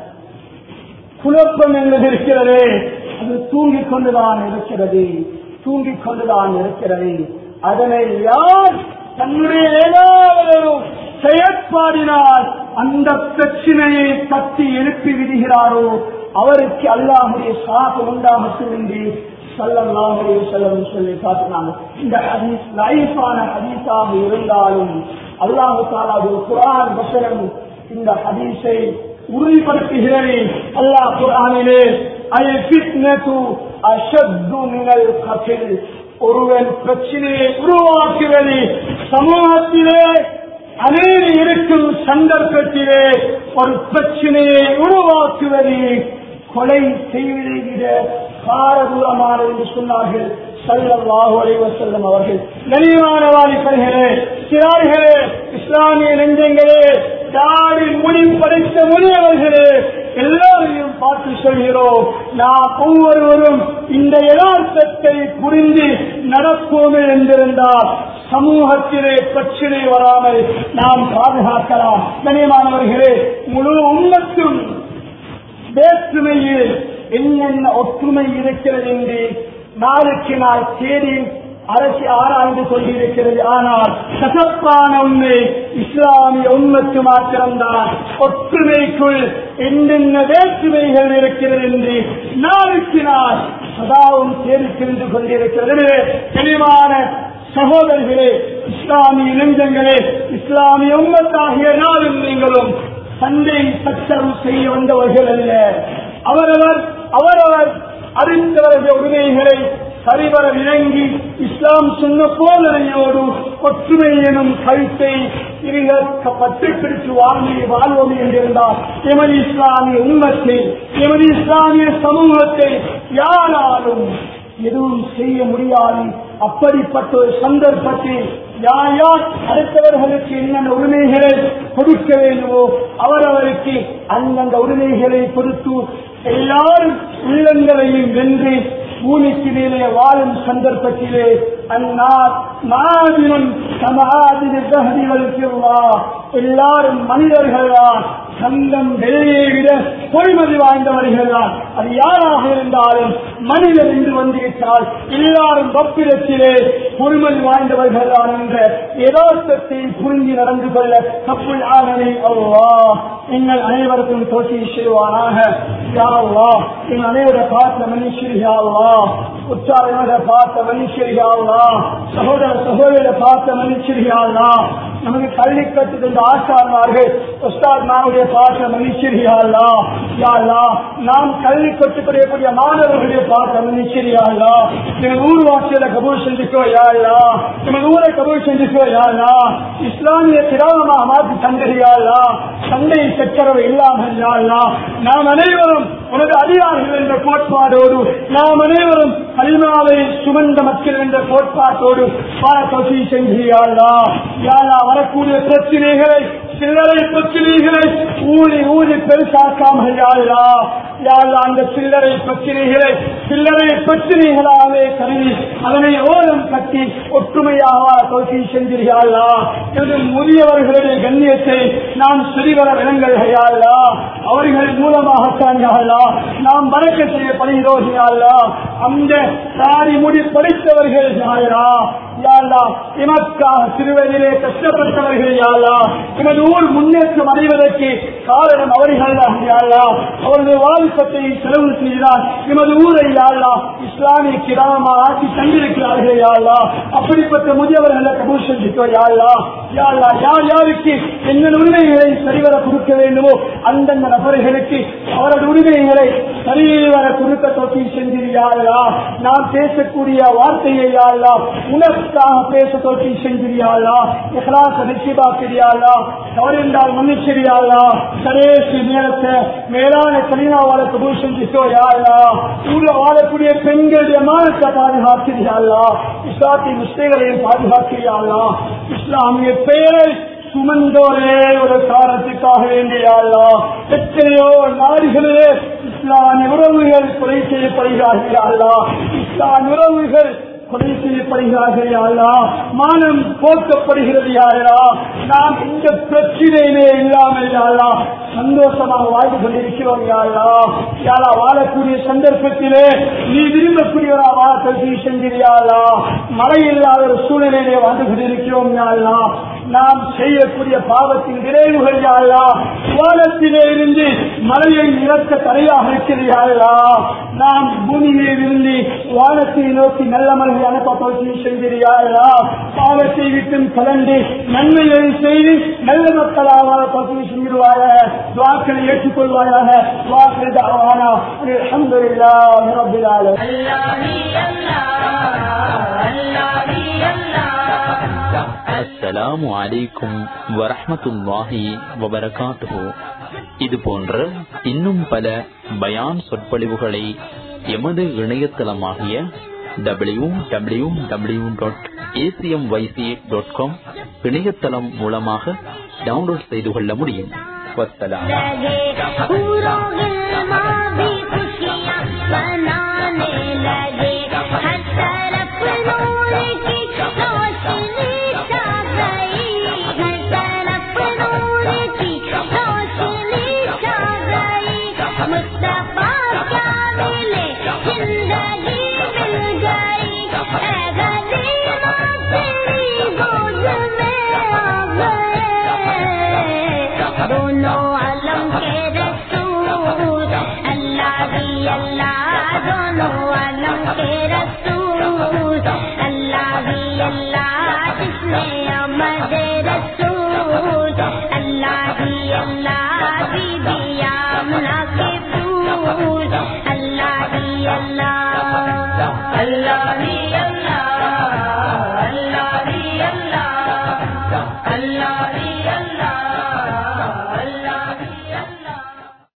குழப்பம் என்பது இருக்கிறது அது தூங்கிக் கொண்டுதான் இருக்கிறது தூங்கிக் கொண்டுதான் இருக்கிறது அதனை யார் தன்னுடைய ஏதாவது ஒரு செயற்பாடினால் அந்த பிரச்சனையை தட்டி எழுப்பி விடுகிறாரோ அவருக்கு அல்லாஹுடைய சாபம் உண்டாகட்டும் என்று சல்லல்லாஹுடைய செல்லம் சொல்லி காட்டினாங்க இந்த ஹதீஸ் லைஃபான ஹதீஸாக இருந்தாலும் அல்லாஹு தாலா ஒரு குரான் வசனம் இந்த ஹதீஸை உறுதிப்படுத்துகிறது அல்லாஹ் குரானிலே அல் ஃபித்னது அஷத்து மினல் கஃபில் ஒருவன் பிரச்சனையை உருவாக்குவது சமூகத்திலே அநேக இருக்கும் சந்தர்ப்பத்திலே ஒரு பிரச்சனையை உருவாக்குவது கொலை செய்வதை விட பாரதூரமானது என்று சொன்னார்கள் சல்லல்லாஹு அலைஹி வஸல்லம் அவர்கள் கனிமான வாலிபர்களே சிறார்களே இஸ்லாமிய நெஞ்சங்களே தாடி முடி படைத்த முனியவர்களே எல்லாரையும் பார்த்து சொல்கிறோம் நாம் ஒவ்வொருவரும் இந்த யதார்த்தத்தை புரிந்து நடப்போமே என்றிருந்தால் சமூகத்திலே பிரச்சனை வராமல் நாம் பாதுகாக்கலாம் கனியமானவர்களே முழு உண்மத்தும் வேற்றுமையில் என்னென்ன ஒற்றுமை இருக்கிறது என்று நாளுக்கு நாள் தேடி அரசு ஆராய்ந்து கொண்டிருக்கிறது ஆனால் கசப்பான உண்மை இஸ்லாமிய உண்மைக்கு மாத்திரம்தான் ஒற்றுமைக்குள் என்னென்ன வேற்றுமைகள் இருக்கிறது என்று நாளுக்கு நாள் சதாவும் தேடி தெரிந்து கொண்டிருக்கிறது தெளிவான சகோதரர்களே இஸ்லாமிய இளைஞர்களே இஸ்லாமிய உம்மத்தாகிய நாளும் நீங்களும் சண்டை சச்சரவு செய்ய வந்தவர்கள் அல்ல அவரவர் அவரவர் அறிந்தவர்கள் உரிமைகளை சரிவர விளங்கி இஸ்லாம் சொன்ன போதனையோடு ஒற்றுமை எனும் கருத்தை இருக பற்றி பிடித்து வாழ்ந்து வாழ்வோம் என்றிருந்தால் எமது இஸ்லாமிய உண்மத்தை எமது இஸ்லாமிய சமூகத்தை யாராலும் எதுவும் செய்ய முடியாது அப்படிப்பட்ட ஒரு சந்தர்ப்பத்தில் யார் யார் அடுத்தவர்களுக்கு என்னென்ன உரிமைகளை கொடுக்க வேண்டுமோ அவரவருக்கு அந்தந்த உரிமைகளை கொடுத்து எல்லாரும் உள்ளங்களையும் வென்று பூமிக்கு மேலே வாழும் சந்தர்ப்பத்திலே அந்நார் மாதினும் எல்லாரும் மனிதர்கள் தான் தங்கம் வெள்ளியை விட பொறுமதி வாய்ந்தவர்கள் தான் அது யாராக இருந்தாலும் மனிதர் என்று வந்துவிட்டால் எல்லாரும் பப்பிடத்திலே பொறுமதி வாய்ந்தவர்கள் தான் என்ற யதார்த்தத்தை புரிந்து நடந்து கொள்ள கப்புள் ஆகவே அவ்வா எங்கள் அனைவருக்கும் தோற்றி செய்வானாக யாவா எங்கள் அனைவரை பார்த்த மனுஷர் யாவா உற்சாகமாக பார்த்த மனுஷர் யாவா சகோதர சகோதர பார்த்த மனுஷர் யாவா நமக்கு கல்வி கற்றுக் கொண்ட ஆசார்மார்கள் உஸ்தாத்மாவுடைய பார்த்த மனுஷர் யாவா யாவா நாம் கல்வி கற்றுக்கொள்ளக்கூடிய மாணவர்களுடைய பார்த்த மனுஷர் யாவா எங்கள் ஊர் வாசியில கபூர் செஞ்சுக்கோ யாவா எங்கள் ஊரை கபூர் செஞ்சுக்கோ யாவா இஸ்லாமிய திராவமாக மாற்றி தந்தறியாளா சண்டை சச்சரவு இல்லாமல் யாழ்லா நாம் அனைவரும் உனது அதிகாரிகள் என்ற கோட்பாடோடு நாம் அனைவரும் கலிமாவை சுமந்த மக்கள் என்ற கோட்பாட்டோடு பாரத்தொசி செஞ்சியாளா யாழா வரக்கூடிய பிரச்சனைகளை சில்லறை பிரச்சனைகளை ஊழி ஊழி பெருசாக்காமல் யாழா யாழா அந்த சில்லறை பிரச்சனைகளை சில்லறை பிரச்சனைகளாகவே கருதி அதனை ஓரம் கட்டி ஒற்றுமையாக தொகை செஞ்சிருக்கிறார்களா என்று முதியவர்களுடைய கண்ணியத்தை நாம் சிறிவர விலங்குகையாளா அவர்கள் மூலமாகத்தான் யாழா நாம் வழக்க செய்யப்படுகிறோம் யாழா அந்த சாரி முடி படித்தவர்கள் யாழா யாழா இமக்காக சிறுவதிலே கஷ்டப்பட்டவர்கள் யாழா எமது ஊர் முன்னேற்றம் அடைவதற்கு காரணம் அவர்கள் யாழா அவரது வாழ்க்கத்தை செலவு செய்தால் எமது ஊரை யாழா இஸ்லாமிய கிராமமா ஆக்கி தந்திருக்கிறார்கள் யாழா அப்படிப்பட்ட முதியவர்களை கபூர் செஞ்சுக்கோ யாழா யாழா யார் யாருக்கு என்ன உரிமைகளை சரிவர கொடுக்க வேண்டுமோ அந்தந்த நபர்களுக்கு அவரது உரிமைகளை சரிவர கொடுக்க தொட்டி செஞ்சிருயாளா நாம் பேசக்கூடிய வார்த்தையை யாழா உனக்காக பேச தொட்டி செஞ்சிருயாளா இஹ்லாச நிச்சயமாக்கிறியாளா தவறிருந்தால் மன்னிச்சிரியாளா கடைசி நேரத்தை மேலான கலினாவால கபூர் செஞ்சுட்டோ யாழா ஊர்ல வாழக்கூடிய பெண்களுடைய மானத்தை பாதுகாக்கிறியாளா இஸ்லாத்தின் முஸ்லிகளையும் பாதுகாக்கிறியாளா இஸ்லாமிய பெயரை சுமந்தோரே ஒரு காரணத்துக்காக வேண்டியாளா எத்தனையோ நாடுகளிலே இஸ்லாமிய உறவுகள் கொலை செய்யப்படுகிறார்களா இஸ்லாமிய உறவுகள் கொலை செய்யப்படுகிறார்கள் யாரா மானம் போக்கப்படுகிறது யாரா நாம் இந்த பிரச்சனையிலே இல்லாமல் யாரா சந்தோஷமாக வாழ்ந்து கொண்டிருக்கிறோம் யாரா யாரா வாழக்கூடிய சந்தர்ப்பத்திலே நீ விரும்பக்கூடியவரா வாழ கல்வி செஞ்சிருயாரா மழை இல்லாத ஒரு சூழ்நிலையிலே வாழ்ந்து கொண்டிருக்கிறோம் யாரா நாம் செய்யக்கூடிய பாவத்தின் விரைவுகள் யாரா வானத்திலே இருந்து மலையை இறக்க தடையாக இருக்கிறார்களா நாம் பூமியிலே இருந்து வானத்தை நோக்கி நல்ல மலை அனுப்ப பகுதி செய்கிறார்களா பாவத்தை விட்டும் கலந்து நன்மைகளை செய்து நல்ல மக்களாக பகுதி செஞ்சிருவாங்க துவாக்களை ஏற்றுக்கொள்வாயாக துவாக்கள் தாவானா அல்ஹம்துலில்லாஹி ரப்பில் ஆலமீன் الله الله அஸ்ஸலாமு அலைக்கும் வரஹ்மத்துல்லாஹி வபரகாத்துஹு இது போன்ற இன்னும் பல பயான் சொற்பொழிவுகளை எமது இணையதளமாகிய W W W dot ACM YC dot com இணையதளம் மூலமாக டவுன்லோட் செய்து கொள்ள முடியும் வசலாம் लगे पूरों गिलमा भी खुशियाँ बनाने लगे हर तरफ नूर की रोशनी छा गई हर तरफ नूर की रोशनी छा गई मुस्तफा क्या मिले जिंदगी मिल गई ऐ गरीबा तेरी गोद में आ गए दोनों आलम के रसूल अल्लाह ही अल्लाह दोनों आलम के रसूल